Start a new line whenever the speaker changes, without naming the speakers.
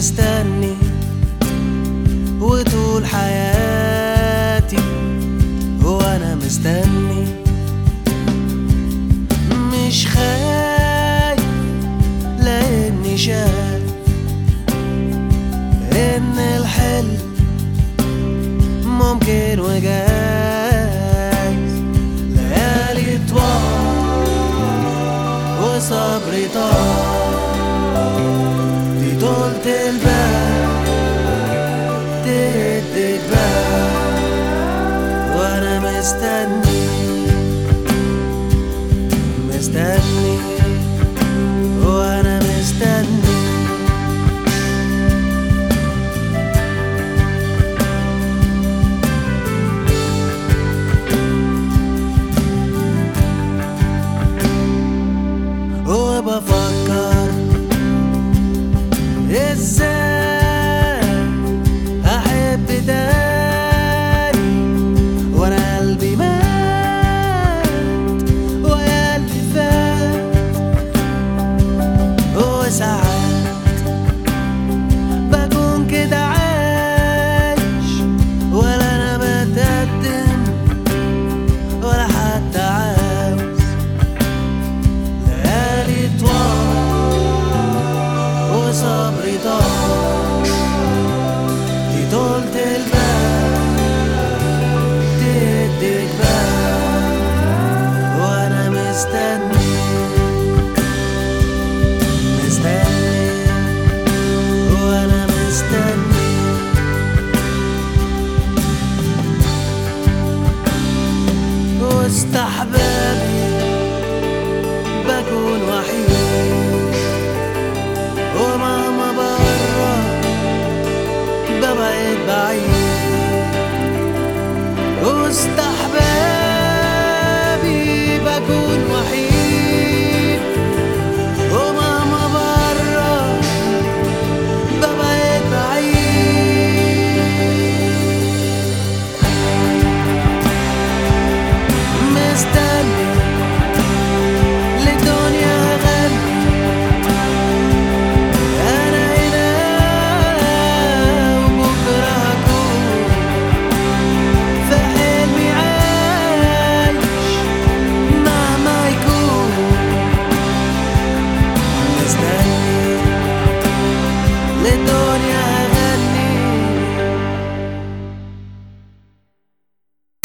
مستني وطول حياتي وانا مستني مش خايف لاني شايف ان الحلم ممكن وجايز ليالي طوال وصبري طال دي طولة البال تهد جبال وانا مستني مستني وانا مستني وبفكر ازاي احب تاني وانا قلبي مات ويا قلبي فات وساعات بكون كده عايش ولا انا بتقدم ولا حتى عاوز ليالي طوال وصبري طال دي طولة البال تهد جبال وانا مستني مستني وانا مستني وسط احبابي بكون وحيد